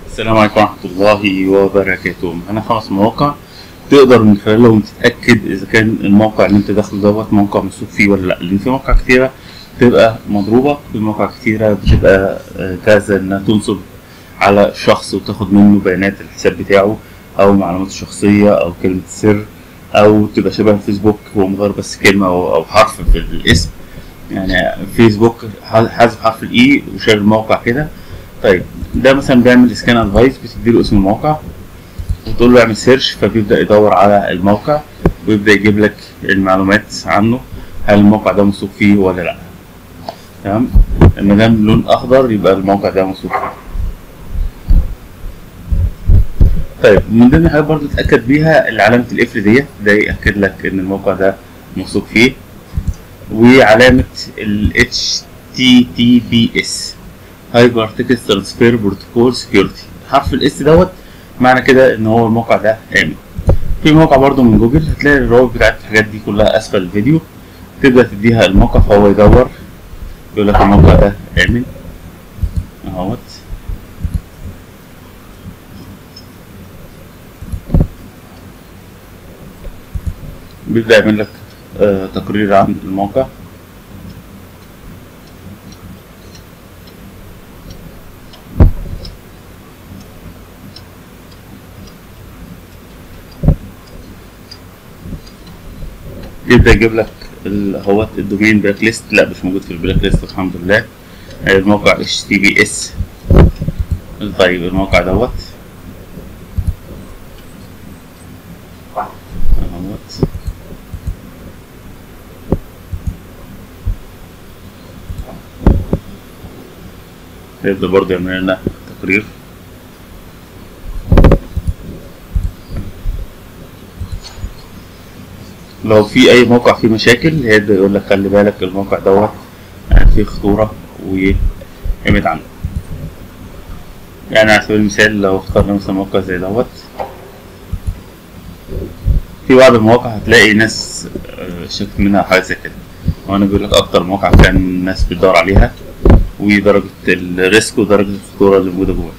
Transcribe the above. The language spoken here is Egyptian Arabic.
السلام عليكم ورحمة الله وبركاته أنا خمس مواقع تقدر من خلالهم تتأكد إذا كان الموقع اللي أنت داخله دوت موقع موثوق فيه ولا لأ لأن في مواقع كتيرة بتبقى مضروبة في مواقع كتيرة بتبقى آه، جاهزة إنها تنصب على شخص وتاخد منه بيانات الحساب بتاعه أو معلوماته الشخصية أو كلمة سر أو تبقى شبه فيسبوك هو مغير بس كلمة أو أو حرف في الاسم يعني فيسبوك حذف حرف الإي وشال الموقع كده طيب ده مثلا بيعمل سكان ادفايس بتديله اسم الموقع وتقول له اعمل سيرش فبيبدا يدور على الموقع ويبدا يجيب لك المعلومات عنه هل الموقع ده موثوق فيه ولا لا تمام ما دام لون اخضر يبقى الموقع ده موثوق فيه طيب من ضمن الحاجات برضه تتاكد بيها علامه القفل ديت ده ياكد لك ان الموقع ده موثوق فيه وعلامه ال HTTPS هايبر تكست ترانسفير بروتوكول سكيورتي حرف الاس دوت معنى كده ان هو الموقع ده امن في موقع برضو من جوجل هتلاقي الروابط بتاعت الحاجات دي كلها اسفل الفيديو تبدا تديها الموقع فهو يدور يقول لك الموقع ده امن اهوت بيبدا يعمل لك آه تقرير عن الموقع يبدا يجيب لك ال- هو الدومين بلاك ليست لا مش موجود في البلاك ليست الحمد لله آه، الموقع اتش تي بي اس طيب الموقع دوت اهوت يبدا برضه يعمل لنا تقرير لو في اي موقع فيه مشاكل هيبدا يقول لك خلي بالك الموقع دوت يعني فيه خطوره وابعد عنه يعني على سبيل المثال لو اخترنا مثلا موقع زي دوت في بعض المواقع هتلاقي ناس آه، شكت منها حاجه زي كده وانا بيقول لك اكتر مواقع كان الناس بتدور عليها ودرجه الريسك ودرجه الخطوره اللي موجوده جوه